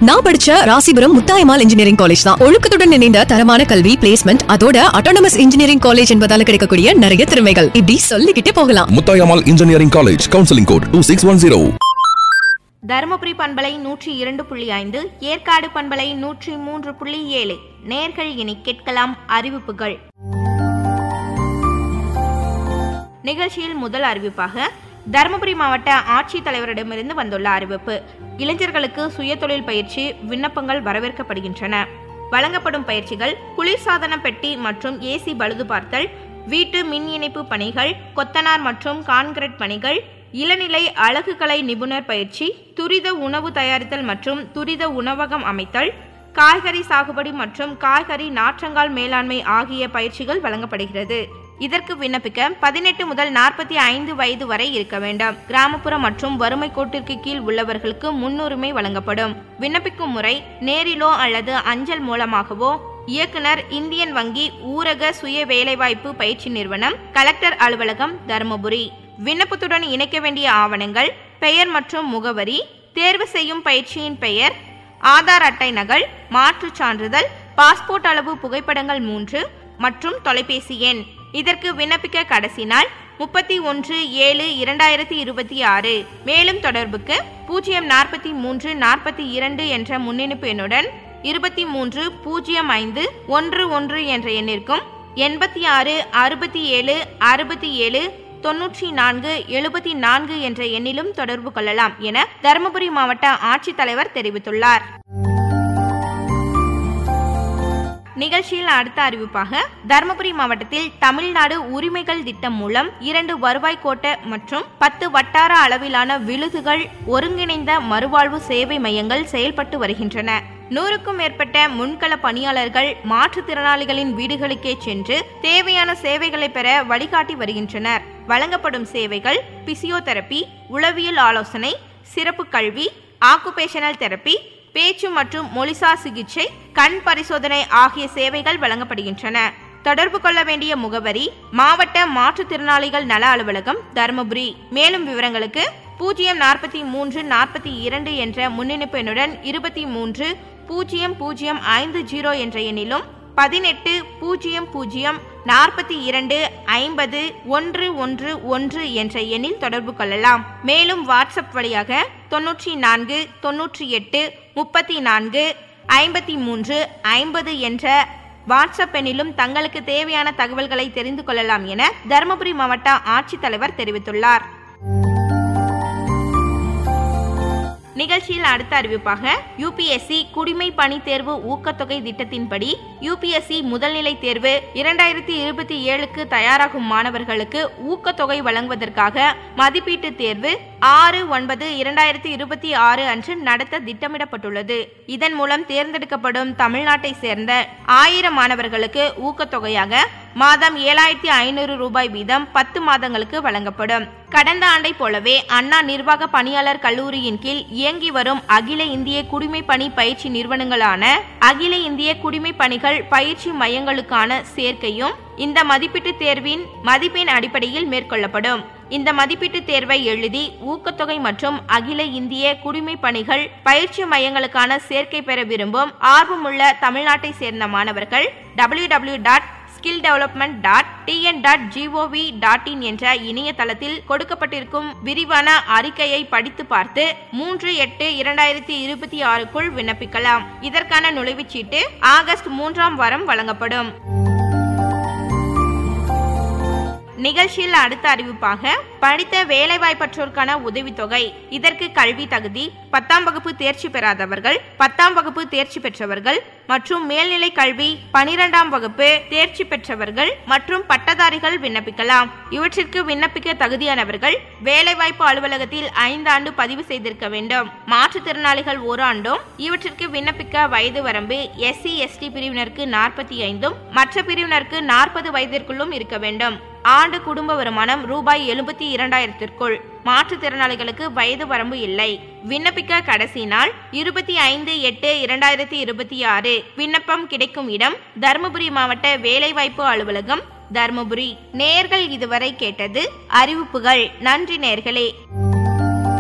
நான் படிச்ச Rasipuram Muthayammal engineering college தான் ஒழுக்கத்துடன் இணைந்த தரமான கல்வி பிளேஸ்மெண்ட் அதோட அட்டானமஸ் இன்ஜினியரிங் காலேஜ் என்பதால கிடைக்கக்கூடிய நிறைய திறமைகள் இப்படி சொல்லிக்கிட்டே போகலாம் Muthayammal engineering college counselling code two six one zero Dharmapuri பண்பலை நூற்றி இரண்டு புள்ளி ஐந்து ஏற்காடு பண்பலை நூற்றி மூன்று புள்ளி ஏழு நேர்கள் இனி கேட்கலாம் அறிவிப்புகள் நிகழ்ச்சியில் முதல் அறிவிப்பாக தருமபுரி மாவட்ட ஆட்சித்தலைவரிடமிருந்து வந்துள்ள அறிவிப்பு இளைஞர்களுக்கு சுயதொழில் பயிற்சி விண்ணப்பங்கள் வரவேற்கப்படுகின்றன வழங்கப்படும் பயிற்சிகள் குளிர்சாதன பெட்டி மற்றும் ஏசி பழுது பார்த்தல் வீட்டு மின் இணைப்பு பணிகள் கொத்தனார் மற்றும் கான்கிரீட் பணிகள் இளநிலை அழகுக்கலை நிபுணர் பயிற்சி துரித உணவு தயாரித்தல் மற்றும் துரித உணவகம் அமைத்தல் காய்கறி சாகுபடி மற்றும் காய்கறி நாற்றங்கால் மேலாண்மை ஆகிய பயிற்சிகள் வழங்கப்படுகிறது இதற்கு விண்ணப்பிக்க பதினெட்டு முதல் நாற்பத்தி ஐந்து வயது வரை இருக்க வேண்டும் கிராமப்புற மற்றும் வறுமை கோட்டிற்கு கீழ் உள்ளவர்களுக்கு முன்னுரிமை வழங்கப்படும் விண்ணப்பிக்கும் முறை நேரிலோ அல்லது அஞ்சல் மூலமாகவோ இயக்குனர் இந்தியன் வங்கி ஊரக சுய வேலைவாய்ப்பு பயிற்சி நிறுவனம் கலெக்டர் அலுவலகம் தருமபுரி விண்ணப்பத்துடன் இணைக்க வேண்டிய ஆவணங்கள் பெயர் மற்றும் முகவரி தேர்வு செய்யும் பயிற்சியின் பெயர் ஆதார் அட்டை நகல் மாற்றுச் சான்றிதழ் பாஸ்போர்ட் அளவு புகைப்படங்கள் மூன்று மற்றும் தொலைபேசி எண் இதற்கு விண்ணப்பிக்க கடைசி நாள் முப்பத்தி ஒன்று ஏழு இரண்டாயிரத்தி இருபத்தி ஆறு மேலும் தொடர்புக்கு பூஜ்ஜியம் நாற்பத்தி மூன்று நாற்பத்தி இரண்டு என்ற முன்னிணைப்பு எண்ணுடன் இருபத்தி மூன்று பூஜ்ஜியம் ஐந்து ஒன்று ஒன்று என்ற எண்ணிற்கும் எண்பத்தி ஆறு அறுபத்தி ஏழு அறுபத்தி ஏழு தொன்னூற்றி நான்கு எழுபத்தி நான்கு என்ற எண்ணிலும் தொடர்பு கொள்ளலாம் என தருமபுரி மாவட்ட ஆட்சித்தலைவர் தெரிவித்துள்ளார் நிகழ்ச்சியில் அடுத்த அறிவிப்பாக தருமபுரி மாவட்டத்தில் தமிழ்நாடு உரிமைகள் திட்டம் மூலம் இரண்டு வருவாய் கோட்ட மற்றும் பத்து வட்டார அளவிலான விழுதுகள் ஒருங்கிணைந்த மறுவாழ்வு சேவை மையங்கள் செயல்பட்டு வருகின்றன நூறுக்கும் மேற்பட்ட முன்கள பணியாளர்கள் மாற்றுத்திறனாளிகளின் வீடுகளுக்கே சென்று தேவையான சேவைகளை பெற வழிகாட்டி வருகின்றனர் வழங்கப்படும் சேவைகள் பிசியோதெரபி உளவியல் ஆலோசனை சிறப்பு கல்வி ஆக்குபேஷனல் தெரப்பி பேச்சு மற்றும் மொழிசார் சிகிச்சை கண் பரிசோதனை ஆகிய சேவைகள் வழங்கப்படுகின்றன தொடர்பு கொள்ள வேண்டிய முகவரி மாவட்ட மாற்றுத்திறனாளிகள் நல அலுவலகம் தருமபுரி மேலும் விவரங்களுக்கு பூஜ்ஜியம் நாற்பத்தி மூன்று நாற்பத்தி இரண்டு என்ற முன்னிணைப்பு எண்ணுடன் இருபத்தி மூன்று பூஜ்ஜியம் பூஜ்ஜியம் ஐந்து ஜீரோ என்ற எண்ணிலும் பதினெட்டு பூஜ்ஜியம் பூஜ்ஜியம் நாற்பத்தி இரண்டு ஐம்பது ஒன்று ஒன்று ஒன்று என்ற எண்ணில் தொடர்பு கொள்ளலாம் மேலும் வாட்ஸ்அப் வழியாக தொன்னூற்றி நான்கு தொன்னூற்றி எட்டு முப்பத்தி நான்கு ஐம்பத்தி மூன்று ஐம்பது என்ற வாட்ஸ்அப் எண்ணிலும் தங்களுக்கு தேவையான தகவல்களை தெரிந்து கொள்ளலாம் என தருமபுரி மாவட்ட ஆட்சித்தலைவர் தெரிவித்துள்ளார் நிகழ்ச்சியில் அடுத்த அறிவிப்பாக யூபிஎஸ்சி குடிமை பணி தேர்வு ஊக்கத்தொகை திட்டத்தின்படி யூபிஎஸ்சி முதல்நிலை தேர்வு இரண்டாயிரத்தி இருபத்தி ஏழுக்கு தயாராகும் மாணவர்களுக்கு ஊக்கத்தொகை வழங்குவதற்காக மதிப்பீட்டு தேர்வு ஆறு ஒன்பது இரண்டாயிரத்தி இருபத்தி ஆறு அன்று நடத்த திட்டமிடப்பட்டுள்ளது இதன் மூலம் தேர்ந்தெடுக்கப்படும் தமிழ்நாட்டை சேர்ந்த ஆயிரம் மாணவர்களுக்கு ஊக்கத்தொகையாக மாதம் ஏழாயிரத்தி ஐநூறு ரூபாய் வீதம் பத்து மாதங்களுக்கு வழங்கப்படும் கடந்த ஆண்டை போலவே அண்ணா நிர்வாக பணியாளர் கல்லூரியின் கீழ் இயங்கி வரும் அகில இந்திய குடிமை பணி பயிற்சி நிறுவனங்களான அகில இந்திய குடிமை பணிகள் பயிற்சி மையங்களுக்கான சேர்க்கையும் இந்த மதிப்பீட்டு தேர்வின் மதிப்பெண் அடிப்படையில் மேற்கொள்ளப்படும் இந்த மதிப்பீட்டு தேர்வை எழுதி ஊக்கத்தொகை மற்றும் அகில இந்திய குடிமை பணிகள் பயிற்சி மையங்களுக்கான சேர்க்கை பெற விரும்பும் ஆர்வமுள்ள தமிழ்நாட்டை சேர்ந்த மாணவர்கள் W W dot skill development dot TN dot GOV dot in என்ற இணையதளத்தில் கொடுக்கப்பட்டிருக்கும் விரிவான அறிக்கையை படித்து பார்த்து மூன்று எட்டு இரண்டாயிரத்தி இருபத்தி ஆறுக்குள் விண்ணப்பிக்கலாம் இதற்கான நுழைவுச்சீட்டு ஆகஸ்ட் மூன்றாம் வாரம் வழங்கப்படும் நிகழ்ச்சியில் அடுத்த அறிவிப்பாக படித்த வேலைவாய்ப்பற்றோருக்கான உதவித்தொகை இதற்கு கல்வி தகுதி பத்தாம் வகுப்பு தேர்ச்சி பெறாதவர்கள் பத்தாம் வகுப்பு தேர்ச்சி பெற்றவர்கள் மற்றும் மேல்நிலை கல்வி பனிரெண்டாம் வகுப்பு தேர்ச்சி பெற்றவர்கள் மற்றும் பட்டதாரிகள் விண்ணப்பிக்கலாம் இவற்றிற்கு விண்ணப்பிக்க தகுதியானவர்கள் வேலைவாய்ப்பு அலுவலகத்தில் ஐந்து ஆண்டு பதிவு செய்திருக்க வேண்டும் மாற்றுத்திறனாளிகள் ஒரு ஆண்டும் இவற்றிற்கு விண்ணப்பிக்க வயது வரம்பு எஸ்சி எஸ்டி பிரிவினருக்கு நாற்பத்தி ஐந்தும் மற்ற பிரிவினருக்கு நாற்பது வயதிற்குள்ளும் இருக்க வேண்டும் ஆண்டு குடும்ப வருமானம் ரூபாய் எழுபத்தி இரண்டாயிரத்திற்குள் மாற்றுத்திறனாளிகளுக்கு வயது வரம்பு இல்லை விண்ணப்பிக்க கடைசி நாள் இருபத்தி ஐந்து எட்டு இரண்டாயிரத்தி இருபத்தி ஆறு விண்ணப்பம் கிடைக்கும் இடம் தருமபுரி மாவட்ட வேலைவாய்ப்பு அலுவலகம் தருமபுரி நேர்கள் இதுவரை கேட்டது அறிவிப்புகள் நன்றி நேர்களே